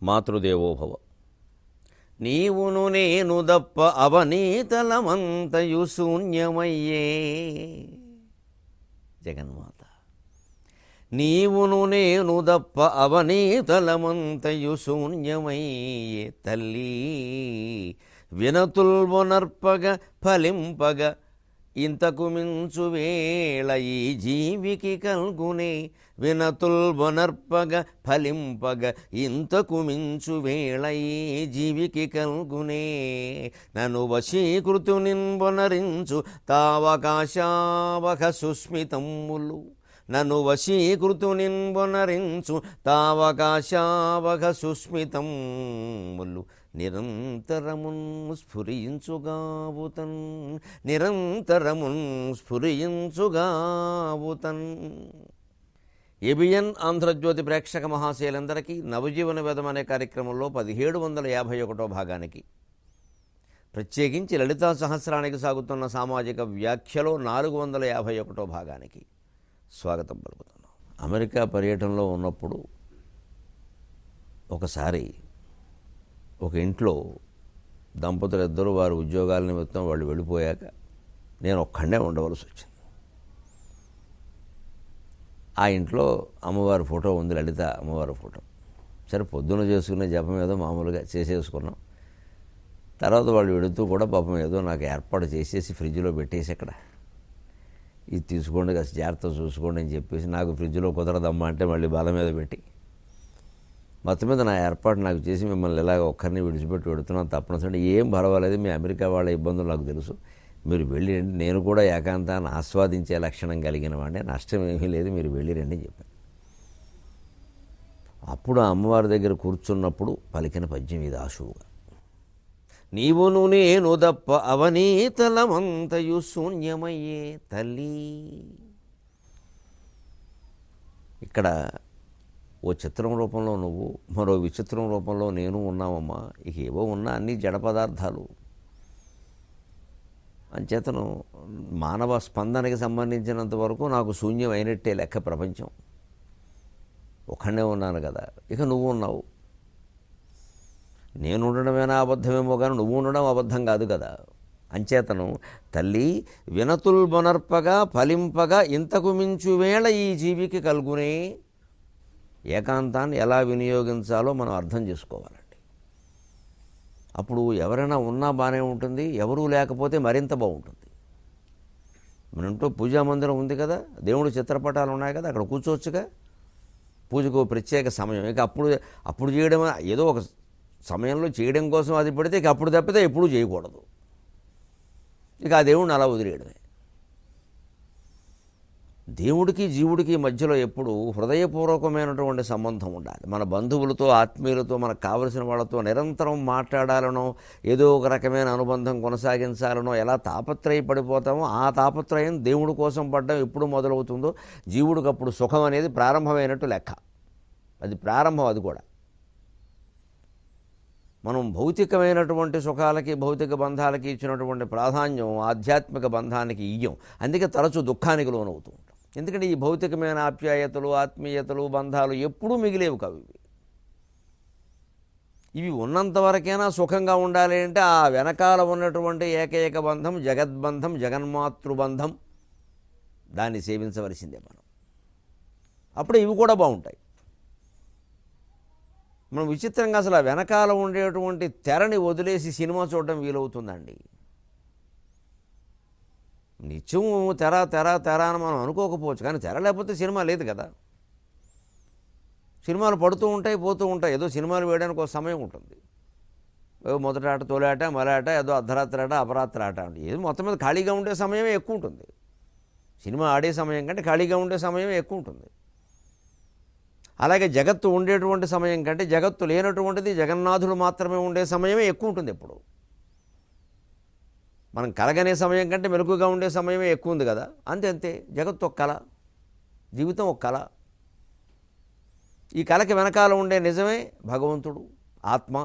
మాతృదేవోభవ నీవును నేను దప్ప అవనీతలమంతయు శూన్యమయ్యే జగన్మాత నీవును నేను దప్ప అవనీతలమంతయు శూన్యమయ్యే తల్లి వినతుల్వనర్పగ ఫలింపగ ఇంతకు మించు వేళ ఈ జీవికి కల్గునే వినతుల్వనర్పగ ఫలింపగ ఇంతకు మించు వేళ ఈ జీవికి కల్గునే నన్ను వశీకృతు నిన్వనరించు తావకాశావక సుస్మితమ్ములు నన్ను వశీకృతు నిన్వనరించు తావకాశావక సుస్మితమ్ములు నిరంతరమున్ స్ఫురించుగావుతన్ నిరంతరమున్ స్ఫురించుగావుతన్ ఏబిఎన్ ఆంధ్రజ్యోతి ప్రేక్షక మహాశయులందరికీ నవజీవన వేదం అనే కార్యక్రమంలో పదిహేడు వందల యాభై ఒకటో భాగానికి ప్రత్యేకించి లలితా సహస్రానికి సాగుతున్న సామాజిక వ్యాఖ్యలో నాలుగు వందల యాభై ఒకటో భాగానికి స్వాగతం పలుకుతున్నాం అమెరికా పర్యటనలో ఉన్నప్పుడు ఒకసారి ఒక ఇంట్లో దంపతులు ఇద్దరు వారి ఉద్యోగాల నిమిత్తం వాళ్ళు వెళ్ళిపోయాక నేను ఒక్కడే ఉండవలసి వచ్చింది ఆ ఇంట్లో అమ్మవారి ఫోటో ఉంది లలిత అమ్మవారి ఫోటో సరే పొద్దున చేసుకునే జపం ఏదో మామూలుగా చేసేసుకున్నాం తర్వాత వాళ్ళు వెళుతూ కూడా పాపం ఏదో నాకు ఏర్పాటు చేసేసి ఫ్రిడ్జ్లో పెట్టేసి అక్కడ ఇది తీసుకోండి కాస్త జాగ్రత్త చూసుకోండి అని చెప్పేసి నాకు ఫ్రిడ్జ్లో కుదరదమ్మా అంటే మళ్ళీ బల మీద పెట్టి మొత్తం మీద నా ఏర్పాటు నాకు చేసి మిమ్మల్ని ఇలాగ ఒక్కరిని విడిచిపెట్టి పెడుతున్నాను తప్పనిసరి ఏం పర్వాలేదు మీ అమెరికా వాళ్ళ ఇబ్బందులు నాకు తెలుసు మీరు వెళ్ళిరండి నేను కూడా ఏకాంతాన్ని ఆస్వాదించే లక్షణం కలిగిన వాడిని నష్టం ఏమీ లేదు మీరు వెళ్ళిరండి అని చెప్పాను అప్పుడు ఆ అమ్మవారి దగ్గర కూర్చున్నప్పుడు పలికిన పద్యం ఇది ఆశువుగా నీవును నేను దప్ప అవనీతలమంతయు శూన్యమయ్యే తల్లి ఇక్కడ ఓ చిత్రం రూపంలో నువ్వు మరో విచిత్రం రూపంలో నేను ఉన్నామమ్మా ఇక ఏవో ఉన్నా అన్ని జడ పదార్థాలు అంచేతను మానవ స్పందనకి సంబంధించినంత వరకు నాకు శూన్యం అయినట్టే లెక్క ప్రపంచం ఒక్కడే ఉన్నాను కదా ఇక నువ్వు ఉన్నావు నేను ఉండడమేనా అబద్ధమేమో కానీ నువ్వు ఉండడం అబద్ధం కాదు కదా అంచేతను తల్లి వినతుల్ మొనర్పగా ఫలింపగా ఇంతకు మించు వేళ ఈ జీవికి కలుగునే ఏకాంతాన్ని ఎలా వినియోగించాలో మనం అర్థం చేసుకోవాలండి అప్పుడు ఎవరైనా ఉన్నా బాగానే ఉంటుంది ఎవరూ లేకపోతే మరింత బాగుంటుంది మన ఇంట్లో పూజా మందిరం ఉంది కదా దేవుడి చిత్రపటాలు ఉన్నాయి కదా అక్కడ కూర్చోవచ్చుగా పూజకు ఓ ప్రత్యేక సమయం ఇక అప్పుడు అప్పుడు చేయడం ఏదో ఒక సమయంలో చేయడం కోసం అది పెడితే ఇక అప్పుడు తప్పితే ఎప్పుడూ చేయకూడదు ఇక ఆ దేవుడిని అలా వదిలేయడమే దేవుడికి జీవుడికి మధ్యలో ఎప్పుడు హృదయపూర్వకమైనటువంటి సంబంధం ఉండాలి మన బంధువులతో ఆత్మీయులతో మనకు కావలసిన వాళ్ళతో నిరంతరం మాట్లాడాలనో ఏదో ఒక రకమైన అనుబంధం కొనసాగించాలనో ఎలా తాపత్రయపడిపోతామో ఆ తాపత్రయం దేవుడి కోసం పడడం ఎప్పుడు మొదలవుతుందో జీవుడికి అప్పుడు సుఖం అనేది ప్రారంభమైనట్టు లెక్క అది ప్రారంభం అది కూడా మనం భౌతికమైనటువంటి సుఖాలకి భౌతిక బంధాలకి ఇచ్చినటువంటి ప్రాధాన్యం ఆధ్యాత్మిక బంధానికి ఇయ్యం అందుకే తరచూ దుఃఖానికి లోనవుతూ ఉంటాం ఎందుకంటే ఈ భౌతికమైన ఆప్యాయతలు ఆత్మీయతలు బంధాలు ఎప్పుడూ మిగిలేవు కావు ఇవి ఇవి ఉన్నంత వరకైనా సుఖంగా ఉండాలి అంటే ఆ వెనకాల ఉన్నటువంటి ఏకైక బంధం జగద్బంధం జగన్మాతృబంధం దాన్ని సేవించవలసిందే మనం అప్పుడు ఇవి కూడా బాగుంటాయి మనం విచిత్రంగా అసలు ఆ వెనకాల ఉండేటువంటి తెరని వదిలేసి సినిమా చూడడం వీలవుతుందండి నిత్యం తెర తెర తెర అని మనం అనుకోకపోవచ్చు కానీ తెర లేకపోతే సినిమా లేదు కదా సినిమాలు పడుతూ ఉంటాయి పోతూ ఉంటాయి ఏదో సినిమాలు వేయడానికి ఒక సమయం ఉంటుంది ఏదో మొదటి ఆట తొలి ఆట మరాట ఏదో అర్ధరాత్రి ఆట అపరాత్రి ఆట అంటే ఏదో మొత్తం మీద ఖాళీగా ఉండే సమయమే ఎక్కువ ఉంటుంది సినిమా ఆడే సమయం కంటే ఖాళీగా ఉండే సమయమే ఎక్కువ ఉంటుంది అలాగే జగత్తు ఉండేటువంటి సమయం కంటే జగత్తు లేనటువంటిది జగన్నాథుడు మాత్రమే ఉండే సమయమే ఎక్కువ ఉంటుంది ఎప్పుడు మనం కలగనే సమయం కంటే మెలకుగా ఉండే సమయమే ఎక్కువ ఉంది కదా అంతే అంతే జగత్తు ఒక కళ జీవితం ఒక కళ ఈ కళకి వెనకాల ఉండే నిజమే భగవంతుడు ఆత్మ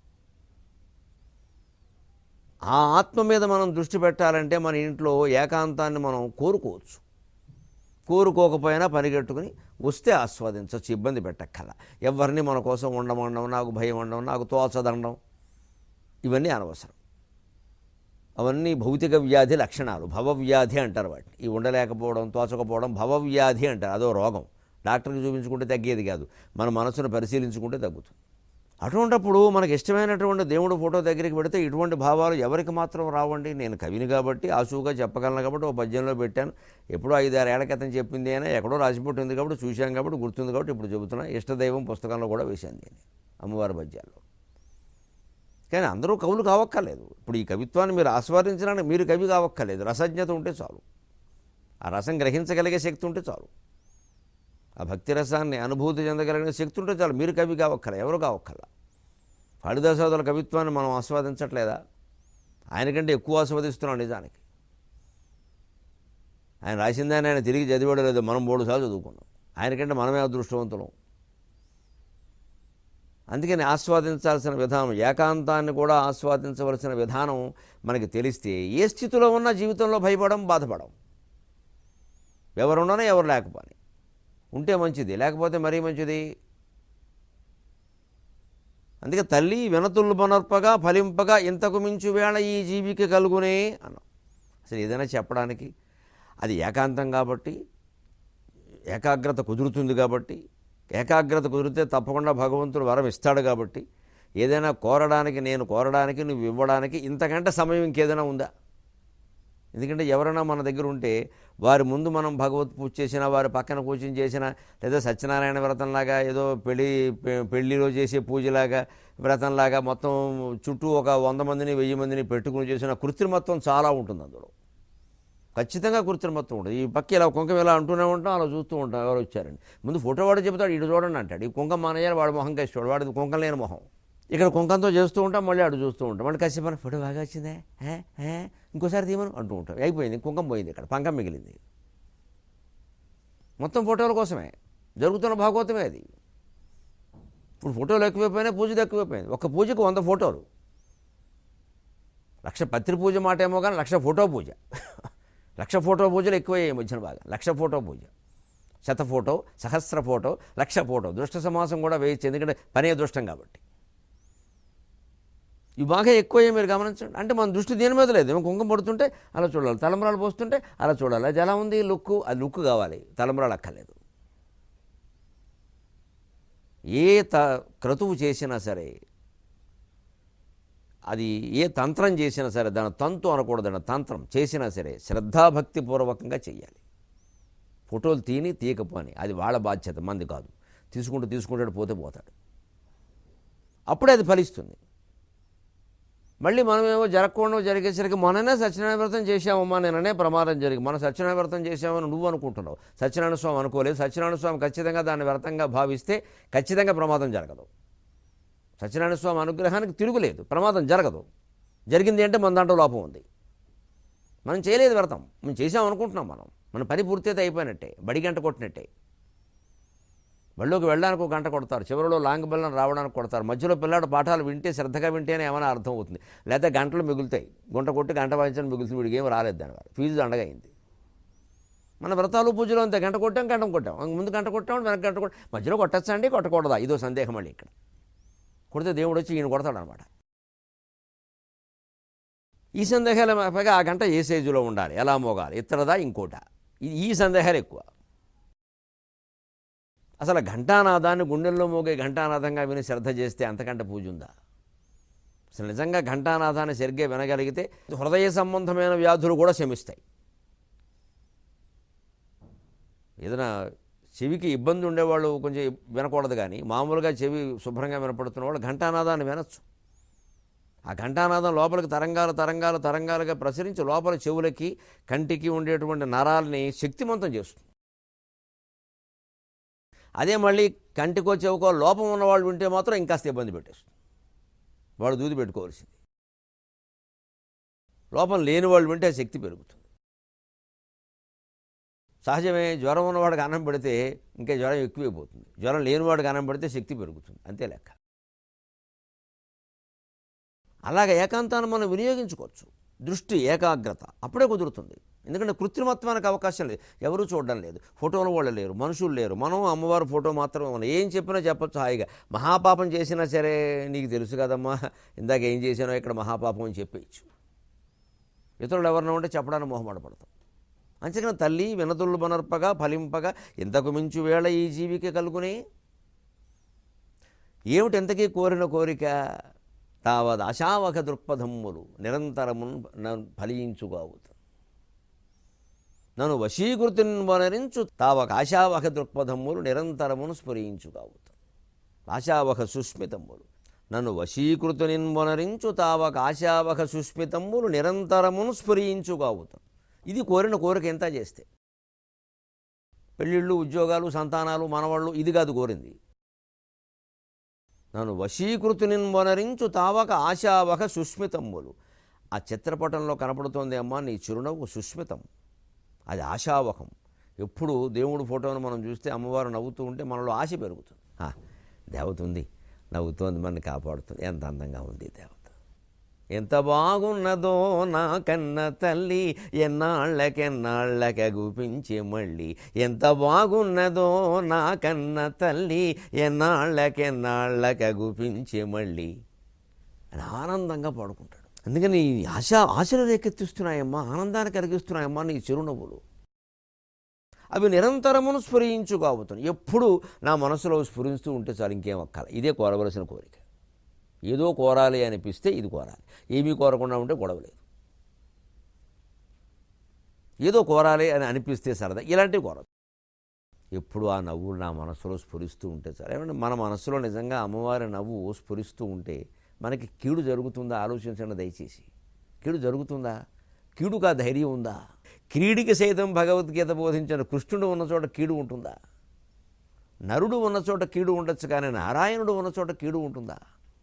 ఆ ఆత్మ మీద మనం దృష్టి పెట్టాలంటే మన ఇంట్లో ఏకాంతాన్ని మనం కోరుకోవచ్చు కోరుకోకపోయినా పరిగెట్టుకుని వస్తే ఆస్వాదించవచ్చు ఇబ్బంది పెట్టక్కల ఎవరిని మన కోసం ఉండమండం నాకు భయం ఉండడం నాకు తోచదండం ఇవన్నీ అనవసరం అవన్నీ భౌతిక వ్యాధి లక్షణాలు భవవ్యాధి అంటారు వాటిని ఈ ఉండలేకపోవడం తోచకపోవడం భవవ్యాధి అంటారు అదో రోగం డాక్టర్కి చూపించుకుంటే తగ్గేది కాదు మన మనసును పరిశీలించుకుంటే తగ్గుతుంది అటువంటప్పుడు మనకి ఇష్టమైనటువంటి దేవుడు ఫోటో దగ్గరికి పెడితే ఇటువంటి భావాలు ఎవరికి మాత్రం రావండి నేను కవిని కాబట్టి ఆసుగా చెప్పగలను కాబట్టి ఒక పద్యంలో పెట్టాను ఎప్పుడో ఐదారు ఏళ్ల క్రితం చెప్పింది అయినా ఎక్కడో రాసిపెట్టింది కాబట్టి చూశాం కాబట్టి గుర్తుంది కాబట్టి ఇప్పుడు చెబుతున్నా ఇష్టదైవం పుస్తకంలో కూడా వేశాను నేను అమ్మవారి పద్యాల్లో కానీ అందరూ కవులు కావక్కర్లేదు ఇప్పుడు ఈ కవిత్వాన్ని మీరు ఆస్వాదించడానికి మీరు కవి కావక్కర్లేదు రసజ్ఞత ఉంటే చాలు ఆ రసం గ్రహించగలిగే శక్తి ఉంటే చాలు ఆ భక్తి రసాన్ని అనుభూతి చెందగలిగిన శక్తి ఉంటే చాలు మీరు కవి కావక్కల ఎవరు కావక్కల కాళిదాసాదుల కవిత్వాన్ని మనం ఆస్వాదించట్లేదా ఆయనకంటే ఎక్కువ ఆస్వాదిస్తున్నాం నిజానికి ఆయన రాసిందాన్ని ఆయన తిరిగి చదివాడో లేదో మనం మూడు సార్లు చదువుకున్నాం ఆయనకంటే మనమే అదృష్టవంతులం అందుకని ఆస్వాదించాల్సిన విధానం ఏకాంతాన్ని కూడా ఆస్వాదించవలసిన విధానం మనకి తెలిస్తే ఏ స్థితిలో ఉన్న జీవితంలో భయపడం బాధపడం ఎవరున్నానో ఎవరు లేకపోని ఉంటే మంచిది లేకపోతే మరీ మంచిది అందుకే తల్లి వినతులు మనర్పగా ఫలింపగా ఇంతకు మించు వేళ ఈ జీవికి కలుగునే అన్నాం అసలు ఏదైనా చెప్పడానికి అది ఏకాంతం కాబట్టి ఏకాగ్రత కుదురుతుంది కాబట్టి ఏకాగ్రత కుదిరితే తప్పకుండా భగవంతుడు వరం ఇస్తాడు కాబట్టి ఏదైనా కోరడానికి నేను కోరడానికి నువ్వు ఇవ్వడానికి ఇంతకంటే సమయం ఇంకేదైనా ఉందా ఎందుకంటే ఎవరైనా మన దగ్గర ఉంటే వారి ముందు మనం భగవత్ పూజ చేసినా వారి పక్కన కూర్చొని చేసినా లేదా సత్యనారాయణ వ్రతంలాగా ఏదో పెళ్లి పె- పెళ్లిలో చేసే పూజలాగా వ్రతంలాగా మొత్తం చుట్టూ ఒక వంద మందిని వెయ్యి మందిని పెట్టుకుని చేసిన కృత్రిమత్వం చాలా ఉంటుంది అందులో ఖచ్చితంగా కృత్రిమత్వం ఉంటుంది ఈ పక్క ఇలా కుంకం ఇలా అంటూనే ఉంటాం అలా చూస్తూ ఉంటాం ఎవరు వచ్చారండి ముందు ఫోటో వాడు చెబుతాడు ఇటు చూడండి అంటాడు ఈ కుంకం మానేయాలి వాడు మొహం కసివాడు వాడిది కుంకం లేని మొహం ఇక్కడ కుంకంతో చేస్తూ ఉంటాం మళ్ళీ అటు చూస్తూ ఉంటాం మళ్ళీ కాసేపు మన ఫోటో బాగా వచ్చిందే ఏ? ఏ? ఇంకోసారి తీయమను అంటూ ఉంటాం అయిపోయింది కుంకం పోయింది ఇక్కడ పంకం మిగిలింది మొత్తం ఫోటోల కోసమే జరుగుతున్న భాగవతమే అది ఇప్పుడు ఫోటోలు ఎక్కువైపోయినాయి పూజలు ఎక్కువైపోయింది ఒక పూజకు వంద ఫోటోలు లక్ష పత్రి పూజ మాట ఏమో కానీ లక్ష ఫోటో పూజ లక్ష ఫోటో పూజలు ఎక్కువయ్యాయి ఈ మధ్యన బాగా లక్ష ఫోటో పూజ శత ఫోటో సహస్ర ఫోటో లక్ష ఫోటో దృష్ట సమాసం కూడా వేయచ్చు ఎందుకంటే పనే దృష్టం కాబట్టి ఇవి బాగా ఎక్కువయ్యాయి మీరు గమనించండి అంటే మన దృష్టి దీని మీద లేదు ఏమో కుంకుమ పడుతుంటే అలా చూడాలి తలంబరాలు పోస్తుంటే అలా చూడాలి అది ఎలా ఉంది లుక్ అది లుక్ కావాలి తలంబరాలు అక్కర్లేదు ఏ త క్రతువు చేసినా సరే అది ఏ తంత్రం చేసినా సరే దాని తంతు అనకూడదు దాని తంత్రం చేసినా సరే శ్రద్ధాభక్తిపూర్వకంగా చేయాలి ఫోటోలు తీని తీయకపోని అది వాళ్ళ బాధ్యత మంది కాదు తీసుకుంటూ తీసుకుంటాడు పోతే పోతాడు అప్పుడే అది ఫలిస్తుంది మళ్ళీ మనమేమో జరగకుండా జరిగేసరికి మొన్ననే సత్యనారాయణ వ్రతం చేశామమ్మా నిన్ననే ప్రమాదం జరిగి మన సత్యనారాయణ వ్రతం చేశామని నువ్వు అనుకుంటున్నావు సత్యనారాయణ స్వామి అనుకోలేదు సత్యనారాయణ స్వామి ఖచ్చితంగా దాన్ని వ్రతంగా భావిస్తే ఖచ్చితంగా ప్రమాదం జరగదు సత్యనారాయణ స్వామి అనుగ్రహానికి తిరుగులేదు ప్రమాదం జరగదు జరిగింది అంటే మన దాంట్లో లోపం ఉంది మనం చేయలేదు వ్రతం మనం చేసాం అనుకుంటున్నాం మనం మన పని పూర్తయితే అయిపోయినట్టే బడి గంట కొట్టినట్టే బళ్ళోకి వెళ్ళడానికి ఒక గంట కొడతారు చివరిలో లాంగ్ బెల్లం రావడానికి కొడతారు మధ్యలో పిల్లాడు పాఠాలు వింటే శ్రద్ధగా వింటేనే ఏమైనా అర్థం అవుతుంది లేదా గంటలు మిగులుతాయి గుంట కొట్టి గంట వాయించడం మిగులుతుంది వీడికి ఏం రాలేదు దానివల్ల ఫీజు దండగా అయింది మన వ్రతాలు పూజలు అంతే గంట కొట్టాం గంట కొట్టాం ముందు గంట కొట్టాం వెనక గంట కొట్టాం మధ్యలో కొట్టచ్చా అండి కొట్టకూడదా ఇదో సందేహం మళ్ళీ ఇక్కడ కొడితే దేవుడు వచ్చి ఈయన కొడతాడు అనమాట ఈ సందేహాలు పైగా ఆ గంట ఏ సైజులో ఉండాలి ఎలా మోగాలి ఇతరదా ఇంకోట ఈ- ఈ సందేహాలు ఎక్కువ అసలు ఘంటానాదాన్ని గుండెల్లో మోగే ఘంటానాదంగా విని శ్రద్ధ చేస్తే అంతకంటే పూజ ఉందా అసలు నిజంగా ఘంటానాదాన్ని సరిగ్గా వినగలిగితే హృదయ సంబంధమైన వ్యాధులు కూడా శమిస్తాయి ఏదైనా చెవికి ఇబ్బంది ఉండేవాళ్ళు కొంచెం వినకూడదు కానీ మామూలుగా చెవి శుభ్రంగా వినపడుతున్న వాళ్ళు ఘంటానాదాన్ని వినొచ్చు ఆ ఘంటానాదం లోపలికి తరంగాలు తరంగాలు తరంగాలుగా ప్రసరించి లోపల చెవులకి కంటికి ఉండేటువంటి నరాల్ని శక్తివంతం చేస్తుంది అదే మళ్ళీ కంటికో చెవుకో లోపం ఉన్నవాళ్ళు వింటే మాత్రం ఇంకాస్త ఇబ్బంది పెట్టేస్తుంది వాడు దూది పెట్టుకోవాల్సింది లోపం లేని వాళ్ళు వింటే శక్తి పెరుగుతుంది సహజమే జ్వరం ఉన్నవాడికి అన్నం పెడితే ఇంకా జ్వరం ఎక్కువైపోతుంది జ్వరం లేనివాడికి అన్నం పెడితే శక్తి పెరుగుతుంది అంతే లెక్క అలాగ ఏకాంతాన్ని మనం వినియోగించుకోవచ్చు దృష్టి ఏకాగ్రత అప్పుడే కుదురుతుంది ఎందుకంటే కృత్రిమత్వానికి అవకాశం లేదు ఎవరు చూడడం లేదు ఫోటోలు వాళ్ళు లేరు మనుషులు లేరు మనం అమ్మవారి ఫోటో మాత్రమే మనం ఏం చెప్పినా చెప్పొచ్చు హాయిగా మహాపాపం చేసినా సరే నీకు తెలుసు కదమ్మా ఇందాక ఏం చేశానో ఇక్కడ మహాపాపం అని చెప్పేయచ్చు ఇతరులు ఎవరినో ఉంటే చెప్పడానికి మొహమాట పడతాం అంతేకాని తల్లి వినతులు బనర్పగా ఫలింపగా ఇంతకు మించు వేళ ఈ జీవికి కలుగునే ఏమిటి ఎంతకీ కోరిన కోరిక తావద్ అశావక దృక్పథమ్ములు నిరంతరమున్ న- ఫలించుగావుత నన్ను వశీకృతిని వనరించు తావక ఆశావక దృక్పథమ్ములు నిరంతరమును స్ఫురించుగావుత ఆశావక సుస్మితమ్ములు నన్ను వశీకృతుని వనరించు తావక ఆశావక సుస్మితమ్ములు నిరంతరమును స్ఫురించుగావుత ఇది కోరిన కోరిక ఎంత చేస్తే పెళ్ళిళ్ళు ఉద్యోగాలు సంతానాలు మనవాళ్ళు ఇది కాదు కోరింది నన్ను వశీకృతుని వనరించు తావక ఆశావక సుస్మితమ్ములు ఆ చిత్రపటంలో కనపడుతోంది అమ్మా నీ చిరునవ్వు సుస్మితం అది ఆశావకం ఎప్పుడు దేవుడు ఫోటోను మనం చూస్తే అమ్మవారు నవ్వుతూ ఉంటే మనలో ఆశ పెరుగుతుంది ఆ, దేవత ఉంది నవ్వుతోంది మనని కాపాడుతుంది ఎంత అందంగా ఉంది ఈ దేవత ఎంత బాగున్నదో నా కన్న తల్లి ఎన్నాళ్ళకెన్నాళ్ళక గుపించి మళ్ళీ ఎంత బాగున్నదో నా కన్న తల్లి ఎన్నాళ్ళకెన్నాళ్ళక గుపించి మళ్ళీ అని ఆనందంగా పాడుకుంటాడు అందుకని ఈ ఆశ ఆశలు రేకెత్తిస్తున్నాయమ్మా ఆనందాన్ని కలిగిస్తున్నాయమ్మా నీ చిరునవ్వులు అవి నిరంతరమును స్ఫురించు కావుతాను ఎప్పుడు నా మనసులో స్ఫురిస్తూ ఉంటే చాలు ఇంకేం అక్కల ఇదే కోరవలసిన కోరిక ఏదో కోరాలి అనిపిస్తే ఇది కోరాలి ఏమీ కోరకుండా ఉంటే గొడవ లేదు ఏదో కోరాలి అని అనిపిస్తే సరదా ఇలాంటివి కోరదు ఎప్పుడు ఆ నవ్వు నా మనసులో స్ఫురిస్తూ ఉంటే సరే ఏమంటే మన మనసులో నిజంగా అమ్మవారి నవ్వు స్ఫురిస్తూ ఉంటే మనకి కీడు జరుగుతుందా ఆలోచించండి దయచేసి కీడు జరుగుతుందా కీడుగా ధైర్యం ఉందా క్రీడికి సైతం భగవద్గీత బోధించిన కృష్ణుడు ఉన్న చోట కీడు ఉంటుందా నరుడు ఉన్న చోట కీడు ఉండొచ్చు కానీ నారాయణుడు ఉన్న చోట కీడు ఉంటుందా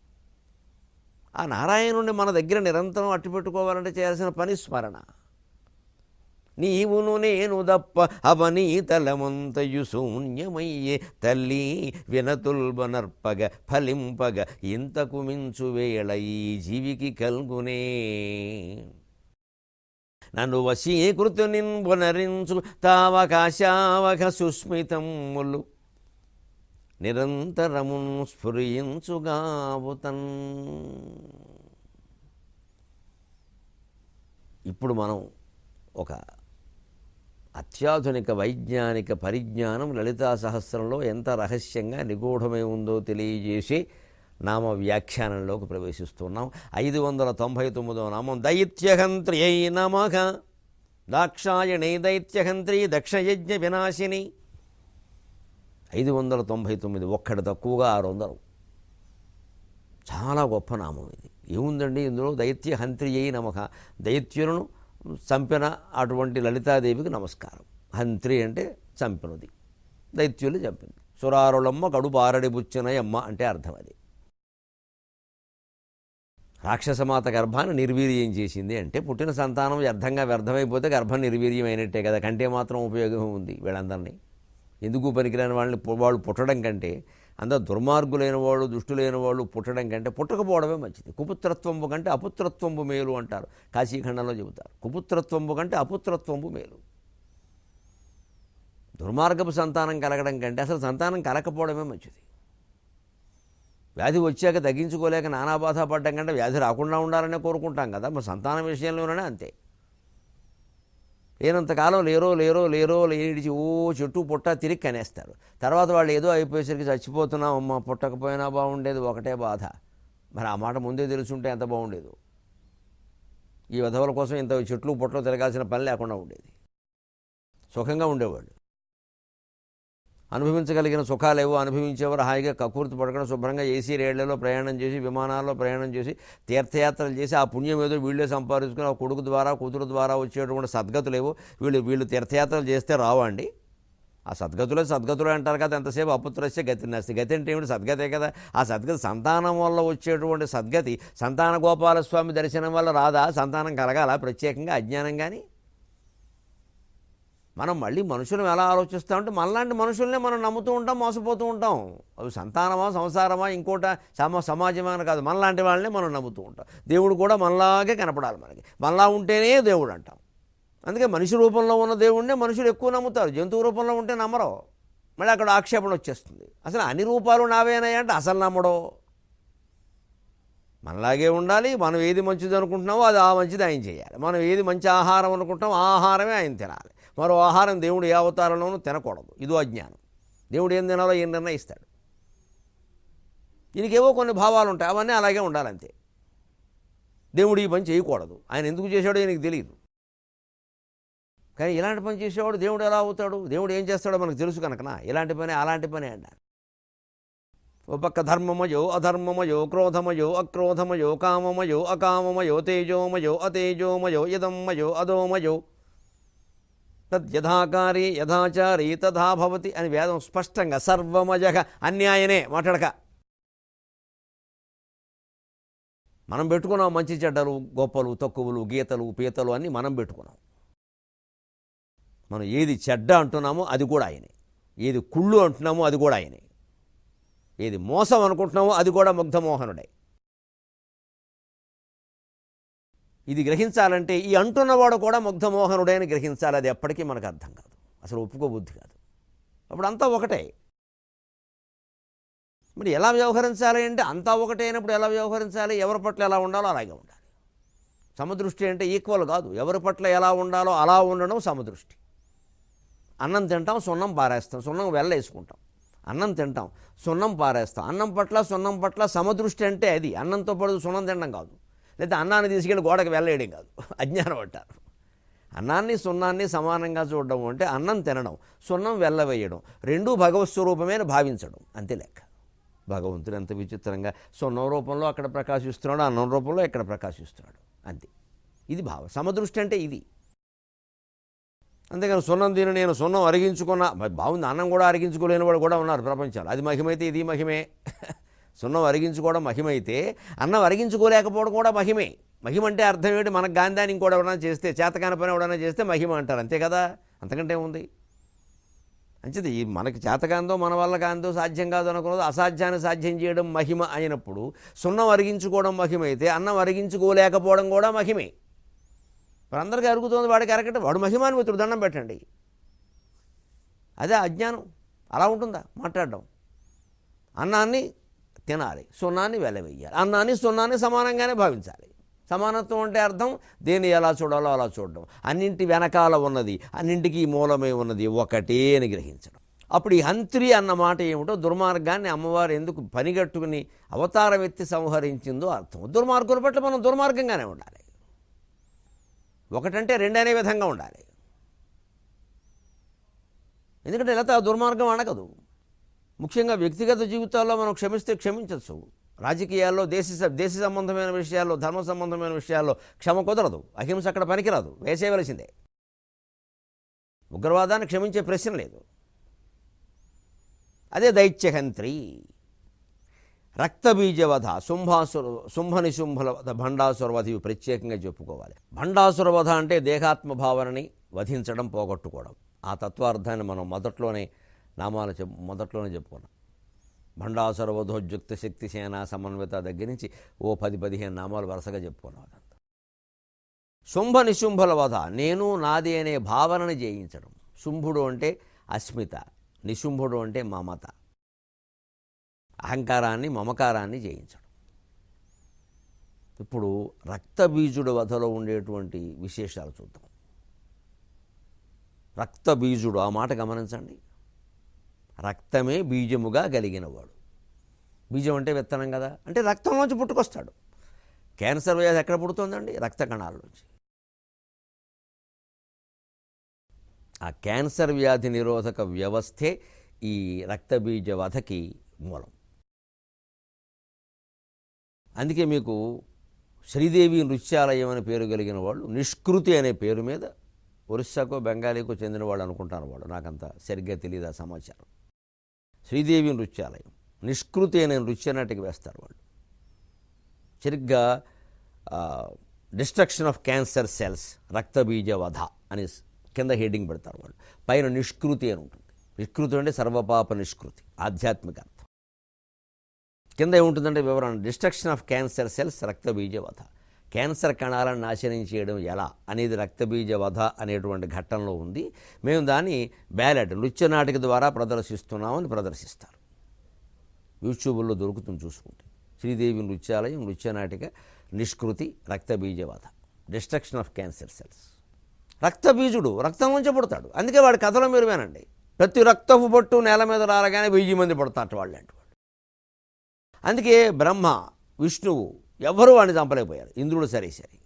ఆ నారాయణుడిని మన దగ్గర నిరంతరం అట్టు పెట్టుకోవాలంటే చేయాల్సిన పని స్మరణ నీవును నేను దప్ప అవనీతలమంతయు శూన్యమయ్యే తల్లి వినతుల్బనర్పగ ఫలింపగ ఇంతకు మించు వేళ ఈ జీవికి కల్గునే నన్ను వశీకృతుని పునరించు తావకాశావక సుస్మితములు నిరంతరమున్ స్ఫురించుగావుతన్ ఇప్పుడు మనం ఒక అత్యాధునిక వైజ్ఞానిక పరిజ్ఞానం లలితా సహస్రంలో ఎంత రహస్యంగా నిగూఢమై ఉందో తెలియజేసి నామ వ్యాఖ్యానంలోకి ప్రవేశిస్తున్నాం ఐదు వందల తొంభై తొమ్మిదో నామం దైత్యహంత్రి అయి నమః దాక్షాయణి దైత్యహంత్రి దక్షయజ్ఞ వినాశిని ఐదు వందల తొంభై తొమ్మిది ఒక్కటి తక్కువగా ఆరు వందలు చాలా గొప్ప నామం ఇది ఏముందండి ఇందులో దైత్య హంత్రి అయి నమః దైత్యులను చంపిన అటువంటి లలితాదేవికి నమస్కారం హంత్రి అంటే చంపినది దైత్యులు చంపింది సురారులమ్మ కడు బారడి బుచ్చినయమ్మ అంటే అర్థం అది రాక్షసమాత గర్భాన్ని నిర్వీర్యం చేసింది అంటే పుట్టిన సంతానం వ్యర్థంగా వ్యర్థమైపోతే గర్భం నిర్వీర్యం అయినట్టే కదా కంటే మాత్రం ఉపయోగం ఉంది వీళ్ళందరినీ ఎందుకు పనికిరాని వాళ్ళని పు- వాళ్ళు పుట్టడం కంటే అందరూ దుర్మార్గులైన వాళ్ళు దుష్టులైన వాళ్ళు పుట్టడం కంటే పుట్టకపోవడమే మంచిది కుపుత్రత్వంబు కంటే అపుత్రత్వంబు మేలు అంటారు కాశీఖండంలో చెబుతారు కుపుత్రత్వంబు కంటే అపుత్రత్వంబు మేలు దుర్మార్గపు సంతానం కలగడం కంటే అసలు సంతానం కలకపోవడమే మంచిది వ్యాధి వచ్చాక తగ్గించుకోలేక నానా బాధ పడ్డం కంటే వ్యాధి రాకుండా ఉండాలనే కోరుకుంటాం కదా మరి సంతానం విషయంలోనే అంతే లేనంతకాలం లేరో లేరో లేరో లేడిచి ఓ చెట్టు పుట్ట తిరిగి కనేస్తారు తర్వాత వాళ్ళు ఏదో అయిపోయేసరికి చచ్చిపోతున్నాం అమ్మ పుట్టకపోయినా బాగుండేది ఒకటే బాధ మరి ఆ మాట ముందే తెలుసుంటే ఎంత బాగుండేది ఈ విధవల కోసం ఇంత చెట్లు పుట్టలు తిరగాల్సిన పని లేకుండా ఉండేది సుఖంగా ఉండేవాళ్ళు అనుభవించగలిగిన సుఖాలేవో అనుభవించేవారు హాయిగా కకూర్తి పడకుండా శుభ్రంగా ఏసీ రేళ్లలో ప్రయాణం చేసి విమానాల్లో ప్రయాణం చేసి తీర్థయాత్రలు చేసి ఆ పుణ్యం ఏదో వీళ్ళే సంపాదించుకుని ఆ కొడుకు ద్వారా కూతురు ద్వారా వచ్చేటువంటి సద్గతులేవో వీళ్ళు వీళ్ళు తీర్థయాత్రలు చేస్తే రావండి ఆ సద్గతులే సద్గతులు అంటారు కదా ఎంతసేపు అపుత్రస్య గతి నస్తి గతి అంటే ఏమిటి సద్గతే కదా ఆ సద్గతి సంతానం వల్ల వచ్చేటువంటి సద్గతి సంతాన గోపాలస్వామి దర్శనం వల్ల రాదా సంతానం కలగాల ప్రత్యేకంగా అజ్ఞానం కానీ మనం మళ్ళీ మనుషులను ఎలా ఆలోచిస్తామంటే మనలాంటి మనుషుల్నే మనం నమ్ముతూ ఉంటాం మోసపోతూ ఉంటాం అవి సంతానమా సంసారమా ఇంకోట సమ సమాజమా అని కాదు మనలాంటి వాళ్ళనే మనం నమ్ముతూ ఉంటాం దేవుడు కూడా మనలాగే కనపడాలి మనకి మనలా ఉంటేనే దేవుడు అంటాం అందుకే మనిషి రూపంలో ఉన్న దేవుణ్ణే మనుషులు ఎక్కువ నమ్ముతారు జంతువు రూపంలో ఉంటే నమ్మరు మళ్ళీ అక్కడ ఆక్షేపణ వచ్చేస్తుంది అసలు అన్ని రూపాలు నావేనాయి అంటే అసలు నమ్మడో మనలాగే ఉండాలి మనం ఏది మంచిది అనుకుంటున్నామో అది ఆ మంచిది ఆయన చేయాలి మనం ఏది మంచి ఆహారం అనుకుంటున్నామో ఆ ఆహారమే ఆయన తినాలి మరో ఆహారం దేవుడు ఏ అవతారంలోనూ తినకూడదు ఇదో అజ్ఞానం దేవుడు ఏం తినాలో ఏం నిర్ణయిస్తాడు దీనికేవో కొన్ని భావాలు ఉంటాయి అవన్నీ అలాగే ఉండాలంతే దేవుడు ఈ పని చేయకూడదు ఆయన ఎందుకు చేశాడో ఈయనకి తెలియదు కానీ ఇలాంటి పని చేసేవాడు దేవుడు ఎలా అవుతాడు దేవుడు ఏం చేస్తాడో మనకు తెలుసు కనుకనా ఇలాంటి పని అలాంటి పని అన్నారు ఓ పక్క ధర్మమయో అధర్మమయో క్రోధమయో అక్రోధమయో కామమయో అకామమయో తేజోమయో అతేజోమయో యదమ్మయో అదోమయో తద్యథాకారి యథాచారి తథా భవతి అని వేదం స్పష్టంగా సర్వమజగ అన్యాయనే మాట్లాడక మనం పెట్టుకున్నాం మంచి చెడ్డలు గొప్పలు తక్కువలు గీతలు పీతలు అన్నీ మనం పెట్టుకున్నాం మనం ఏది చెడ్డ అంటున్నామో అది కూడా ఆయనే ఏది కుళ్ళు అంటున్నామో అది కూడా ఆయనే ఏది మోసం అనుకుంటున్నామో అది కూడా ముగ్ధమోహనుడే ఇది గ్రహించాలంటే ఈ అంటున్నవాడు కూడా ముగ్ధమోహనుడే అని గ్రహించాలి అది ఎప్పటికీ మనకు అర్థం కాదు అసలు ఒప్పుకోబుద్ధి కాదు అప్పుడు అంతా ఒకటే మరి ఎలా వ్యవహరించాలి అంటే అంతా ఒకటే అయినప్పుడు ఎలా వ్యవహరించాలి ఎవరి పట్ల ఎలా ఉండాలో అలాగే ఉండాలి సమదృష్టి అంటే ఈక్వల్ కాదు ఎవరి పట్ల ఎలా ఉండాలో అలా ఉండడం సమదృష్టి అన్నం తింటాం సున్నం పారేస్తాం సున్నం వెళ్ళేసుకుంటాం అన్నం తింటాం సున్నం పారేస్తాం అన్నం పట్ల సున్నం పట్ల సమదృష్టి అంటే అది అన్నంతో పాటు సున్నం తినడం కాదు లేదా అన్నాన్ని తీసుకెళ్ళి గోడకు వెళ్ళేయడం కాదు అజ్ఞానం అంటారు అన్నాన్ని సున్నాన్ని సమానంగా చూడడం అంటే అన్నం తినడం సున్నం వెళ్ళవేయడం రెండూ భగవత్ స్వరూపమే అని భావించడం అంతే లెక్క భగవంతుడు ఎంత విచిత్రంగా సున్నం రూపంలో అక్కడ ప్రకాశిస్తున్నాడు అన్నం రూపంలో ఇక్కడ ప్రకాశిస్తున్నాడు అంతే ఇది భావం సమదృష్టి అంటే ఇది అంతేగాని సున్నం తిని నేను సున్నం అరిగించుకున్నా మరి బాగుంది అన్నం కూడా అరిగించుకోలేని వాడు కూడా ఉన్నారు ప్రపంచంలో అది మహిమైతే ఇది మహిమే సున్నం అరిగించుకోవడం మహిమైతే అన్నం అరిగించుకోలేకపోవడం కూడా మహిమే మహిమ అంటే అర్థం ఏంటి మనకు గాంధాన్ని ఇంకోటి ఎవరైనా చేస్తే చేతకాని పని ఎవరైనా చేస్తే మహిమ అంటారు అంతే కదా అంతకంటే ఉంది అంచేది ఈ మనకి చేతకాందో మన వల్ల కాందో సాధ్యం కాదు అనుకున్నది అసాధ్యాన్ని సాధ్యం చేయడం మహిమ అయినప్పుడు సున్నం అరిగించుకోవడం మహిమైతే అన్నం అరిగించుకోలేకపోవడం కూడా మహిమే మరి అందరికీ అరుగుతుంది వాడికి అరగటం వాడు మహిమాన్వితుడు దండం పెట్టండి అదే అజ్ఞానం అలా ఉంటుందా మాట్లాడడం అన్నాన్ని తినాలి సున్నాన్ని వెలవేయాలి అన్నాన్ని సున్నాన్ని సమానంగానే భావించాలి సమానత్వం అంటే అర్థం దేన్ని ఎలా చూడాలో అలా చూడడం అన్నింటి వెనకాల ఉన్నది అన్నింటికి మూలమై ఉన్నది ఒకటే అని గ్రహించడం అప్పుడు ఈ హంత్రి అన్న మాట ఏమిటో దుర్మార్గాన్ని అమ్మవారు ఎందుకు పనిగట్టుకుని అవతారం ఎత్తి సంహరించిందో అర్థం దుర్మార్గుల పట్ల మనం దుర్మార్గంగానే ఉండాలి ఒకటంటే రెండనే విధంగా ఉండాలి ఎందుకంటే లత దుర్మార్గం అడగదు ముఖ్యంగా వ్యక్తిగత జీవితాల్లో మనం క్షమిస్తే క్షమించవచ్చు రాజకీయాల్లో దేశ దేశ సంబంధమైన విషయాల్లో ధర్మ సంబంధమైన విషయాల్లో క్షమ కుదరదు అహింస అక్కడ పనికిరాదు వేసేయవలసిందే ఉగ్రవాదాన్ని క్షమించే ప్రశ్న లేదు అదే దైత్యహంత్రి రక్తబీజవధ శుంభాసుర శుంభ నిశుంభల వధ భండాసుర వధ ఇవి ప్రత్యేకంగా చెప్పుకోవాలి భండాసుర వధ అంటే దేహాత్మ భావనని వధించడం పోగొట్టుకోవడం ఆ తత్వార్థాన్ని మనం మొదట్లోనే నామాలు చెప్ మొదట్లోనే చెప్పుకున్నాం భండాసుర వధోద్యుక్త శక్తి సేన సమన్విత దగ్గర నుంచి ఓ పది పదిహేను నామాలు వరుసగా చెప్పుకున్నాం అదంతా శుంభ నిశుంభల వధ నేను నాది అనే భావనని జయించడం శుంభుడు అంటే అస్మిత నిశుంభుడు అంటే మమత అహంకారాన్ని మమకారాన్ని జయించడం ఇప్పుడు రక్తబీజుడు వధలో ఉండేటువంటి విశేషాలు చూద్దాం రక్తబీజుడు ఆ మాట గమనించండి రక్తమే బీజముగా కలిగినవాడు బీజం అంటే విత్తనం కదా అంటే రక్తంలోంచి పుట్టుకొస్తాడు క్యాన్సర్ వ్యాధి ఎక్కడ పుడుతుందండి రక్త కణాల్లోంచి ఆ క్యాన్సర్ వ్యాధి నిరోధక వ్యవస్థే ఈ రక్తబీజ వధకి మూలం అందుకే మీకు శ్రీదేవి నృత్యాలయం అనే పేరు కలిగిన వాళ్ళు నిష్కృతి అనే పేరు మీద ఒరిస్సాకో బెంగాలీకో చెందిన వాళ్ళు అనుకుంటాను వాళ్ళు నాకంత సరిగ్గా తెలియదు ఆ సమాచారం శ్రీదేవి నృత్యాలయం నిష్కృతి అనే నృత్యనాటికి వేస్తారు వాళ్ళు సరిగ్గా డిస్ట్రక్షన్ ఆఫ్ క్యాన్సర్ సెల్స్ రక్తబీజ వధ అని కింద హెడ్డింగ్ పెడతారు వాళ్ళు పైన నిష్కృతి అని ఉంటుంది నిష్కృతి అంటే సర్వపాప నిష్కృతి ఆధ్యాత్మిక అర్థం కింద ఏముంటుందంటే వివరణ డిస్ట్రక్షన్ ఆఫ్ క్యాన్సర్ సెల్స్ రక్తబీజ వధ క్యాన్సర్ కణాలను నాశనం చేయడం ఎలా అనేది రక్తబీజ వధ అనేటువంటి ఘట్టంలో ఉంది మేము దాన్ని బ్యాలెట్ నృత్య నాటిక ద్వారా ప్రదర్శిస్తున్నామని ప్రదర్శిస్తారు యూట్యూబ్లో దొరుకుతుంది చూసుకుంటే శ్రీదేవి నృత్యాలయం నృత్యనాటిక నిష్కృతి రక్తబీజవధ డిస్ట్రక్షన్ ఆఫ్ క్యాన్సర్ సెల్స్ రక్తబీజుడు రక్తం నుంచి పుడతాడు అందుకే వాడి కథలో మీరు వినండి ప్రతి రక్తపు పట్టు నేల మీద రాలగానే వెయ్యి మంది పడతారు వాళ్ళు అంటే వాడు అందుకే బ్రహ్మ విష్ణువు ఎవ్వరూ వాడిని చంపలేకపోయారు ఇంద్రుడు సరే సరే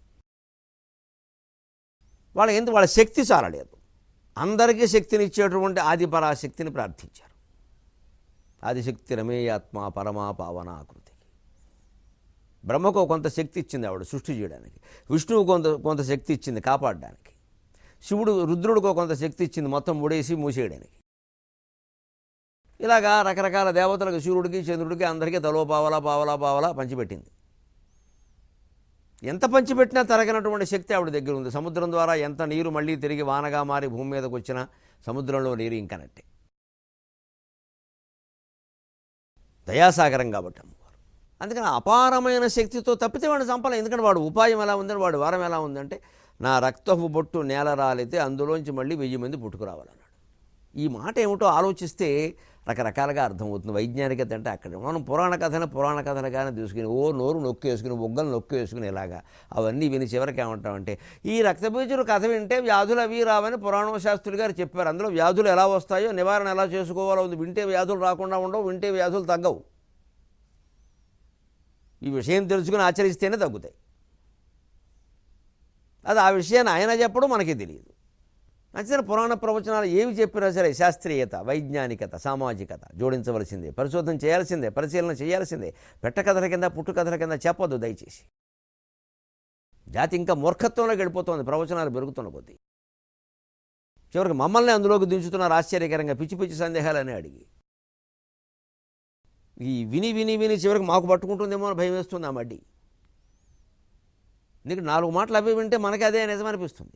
వాళ్ళ ఎందుకు వాళ్ళ శక్తి చాలలేదు అందరికీ శక్తిని ఇచ్చేటువంటి ఆదిపరాశక్తిని ప్రార్థించారు ఆదిశక్తి రమేయాత్మ పరమా పావన ఆకృతికి బ్రహ్మకు కొంత శక్తి ఇచ్చింది ఆవిడ సృష్టి చేయడానికి విష్ణువు కొంత కొంత శక్తి ఇచ్చింది కాపాడడానికి శివుడు రుద్రుడికో కొంత శక్తి ఇచ్చింది మొత్తం ముడేసి మూసేయడానికి ఇలాగా రకరకాల దేవతలకు సూర్యుడికి చంద్రుడికి అందరికీ తలో పావలా పావలా పావలా పంచిపెట్టింది ఎంత పంచిపెట్టినా తరగనటువంటి శక్తి ఆవిడ దగ్గర ఉంది సముద్రం ద్వారా ఎంత నీరు మళ్ళీ తిరిగి వానగా మారి భూమి మీదకి వచ్చినా సముద్రంలో నీరు ఇంకనట్టే దయాసాగరం కాబట్టి అమ్మవారు అందుకని అపారమైన శక్తితో తప్పితే వాడిని చంపలేదు ఎందుకంటే వాడు ఉపాయం ఎలా ఉందని వాడు వారం ఎలా ఉందంటే నా రక్తపు బొట్టు నేల రాలితే అందులోంచి మళ్ళీ వెయ్యి మంది పుట్టుకురావాలన్నాడు ఈ మాట ఏమిటో ఆలోచిస్తే రకరకాలుగా అర్థమవుతుంది వైజ్ఞానికత అంటే అక్కడ మనం పురాణ కథను పురాణ కథలుగానే తీసుకుని ఓ నోరు నొక్కేసుకుని బొగ్గలు నొక్కేసుకుని ఇలాగా అవన్నీ విని చివరికి ఏమంటామంటే ఈ రక్తబీజులు కథ వింటే వ్యాధులు అవి రావని పురాణ శాస్త్రులు గారు చెప్పారు అందులో వ్యాధులు ఎలా వస్తాయో నివారణ ఎలా చేసుకోవాలో ఉంది వింటే వ్యాధులు రాకుండా ఉండవు వింటే వ్యాధులు తగ్గవు ఈ విషయం తెలుసుకుని ఆచరిస్తేనే తగ్గుతాయి అది ఆ విషయాన్ని ఆయన చెప్పడం మనకి తెలియదు నచ్చిన పురాణ ప్రవచనాలు ఏవి చెప్పినా సరే శాస్త్రీయత వైజ్ఞానికత సామాజికత జోడించవలసిందే పరిశోధన చేయాల్సిందే పరిశీలన చేయాల్సిందే పెట్టకథల కింద పుట్టుకథల కింద చెప్పొద్దు దయచేసి జాతి ఇంకా మూర్ఖత్వంలో గడిపోతుంది ప్రవచనాలు పెరుగుతున్న కొద్దీ చివరికి మమ్మల్ని అందులోకి దించుతున్నారు ఆశ్చర్యకరంగా పిచ్చి పిచ్చి సందేహాలని అడిగి ఈ విని విని విని చివరికి మాకు పట్టుకుంటుందేమో అని భయం వేస్తుంది ఆ మడ్డి నీకు నాలుగు మాటలు అవి వింటే మనకి అదే నిజమనిపిస్తుంది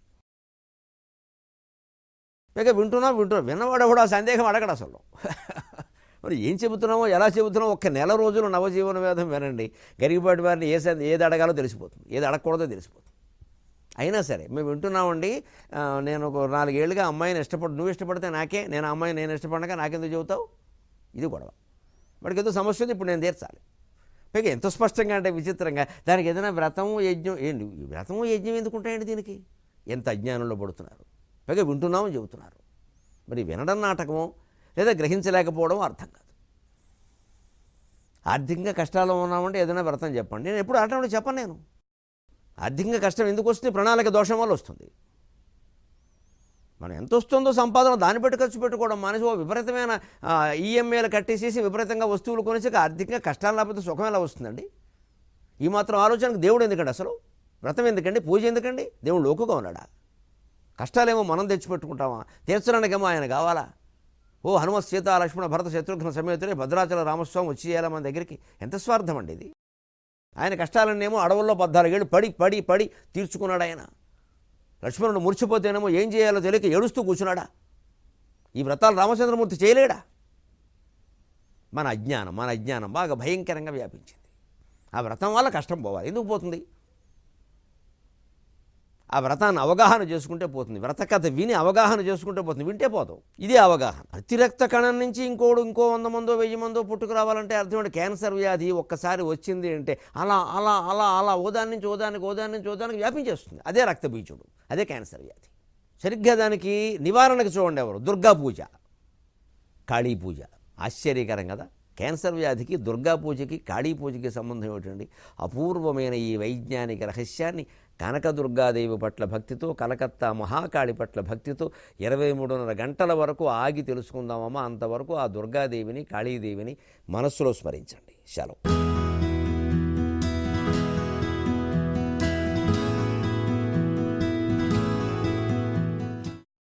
పైగా వింటున్నాం వింటున్నాం విన్నవాడు కూడా ఆ సందేహం అడగడు అసలు మరి ఏం చెబుతున్నామో ఎలా చెబుతున్నామో ఒక్క నెల రోజులు నవజీవన వేదం వినండి గరిగిపాటి వారిని ఏ సందే ఏది అడగాలో తెలిసిపోతుంది ఏది అడగకూడదో తెలిసిపోతుంది అయినా సరే మేము వింటున్నామండి ఆ, నేను ఒక నాలుగేళ్లుగా అమ్మాయిని ఇష్టపడు నువ్వు ఇష్టపడితే నాకే నేను ఆ అమ్మాయిని నేను ఇష్టపడగా నాకెందుకు చెబుతావు ఇది గొడవ వాడికి ఏదో సమస్య ఉంది ఇప్పుడు నేను తీర్చాలి పైగా ఎంత స్పష్టంగా అంటే విచిత్రంగా దానికి ఏదైనా వ్రతము యజ్ఞం ఏంటి ఈ వ్రతము యజ్ఞం ఎందుకు ఉంటాయండి దీనికి ఎంత అజ్ఞానంలో పడుతున్నారు పైగా వింటున్నామని చెబుతున్నారు మరి వినడం నాటకమో లేదా గ్రహించలేకపోవడం అర్థం కాదు ఆర్థికంగా కష్టాల్లో ఉన్నామంటే ఏదైనా వ్రతం చెప్పండి నేను ఎప్పుడు అటువంటి చెప్పను నేను ఆర్థికంగా కష్టం ఎందుకు వస్తుంది ప్రణాళిక దోషం వల్ల వస్తుంది మనం ఎంత వస్తుందో సంపాదన దాన్ని బట్టి ఖర్చు పెట్టుకోవడం మనిషి ఓ విపరీతమైన ఈఎంఐలు కట్టేసేసి విపరీతంగా వస్తువులు కొనేసి ఆర్థికంగా కష్టాలు లేకపోతే సుఖం ఎలా వస్తుందండి ఈ మాత్రం ఆలోచనకు దేవుడు ఎందుకండి అసలు వ్రతం ఎందుకండి పూజ ఎందుకండి దేవుడు లోకుగా ఉన్నాడా కష్టాలేమో మనం తెచ్చిపెట్టుకుంటామా తీర్చడానికేమో ఆయన కావాలా ఓ హనుమత్ సీత లక్ష్మణ భరత శత్రుఘ్న సమేతుడే భద్రాచల రామస్వామి వచ్చి చేయాలా మన దగ్గరికి ఎంత స్వార్థం అండి ఇది ఆయన కష్టాలన్నేమో అడవుల్లో పద్నాలుగేళ్ళు పడి పడి పడి తీర్చుకున్నాడు ఆయన లక్ష్మణుడు మురిచిపోతేనేమో ఏం చేయాలో తెలియక ఏడుస్తూ కూర్చున్నాడా ఈ వ్రతాలు రామచంద్రమూర్తి చేయలేడా మన అజ్ఞానం మన అజ్ఞానం బాగా భయంకరంగా వ్యాపించింది ఆ వ్రతం వల్ల కష్టం పోవాలి ఎందుకు పోతుంది ఆ వ్రతాన్ని అవగాహన చేసుకుంటే పోతుంది వ్రత కథ విని అవగాహన చేసుకుంటే పోతుంది వింటే పోతావు ఇదే అవగాహన ప్రతి రక్త కణం నుంచి ఇంకోడు ఇంకో వంద మందో వెయ్యి మందో పుట్టుకు రావాలంటే అర్థం ఏంటి క్యాన్సర్ వ్యాధి ఒక్కసారి వచ్చింది అంటే అలా అలా అలా అలా ఓదాని నుంచి ఓదానికి ఓదాని నుంచి ఓదానికి వ్యాపించేస్తుంది అదే రక్తబీజుడు అదే క్యాన్సర్ వ్యాధి సరిగ్గా దానికి నివారణకు చూడండి ఎవరు దుర్గా పూజ కాళీ పూజ ఆశ్చర్యకరం కదా క్యాన్సర్ వ్యాధికి దుర్గా పూజకి కాళీ పూజకి సంబంధం ఏమిటండి అపూర్వమైన ఈ వైజ్ఞానిక రహస్యాన్ని కనకదుర్గాదేవి పట్ల భక్తితో కలకత్తా మహాకాళి పట్ల భక్తితో ఇరవై మూడున్నర గంటల వరకు ఆగి తెలుసుకుందామమ్మా అంతవరకు ఆ దుర్గాదేవిని కాళీదేవిని మనస్సులో స్మరించండి సెలవు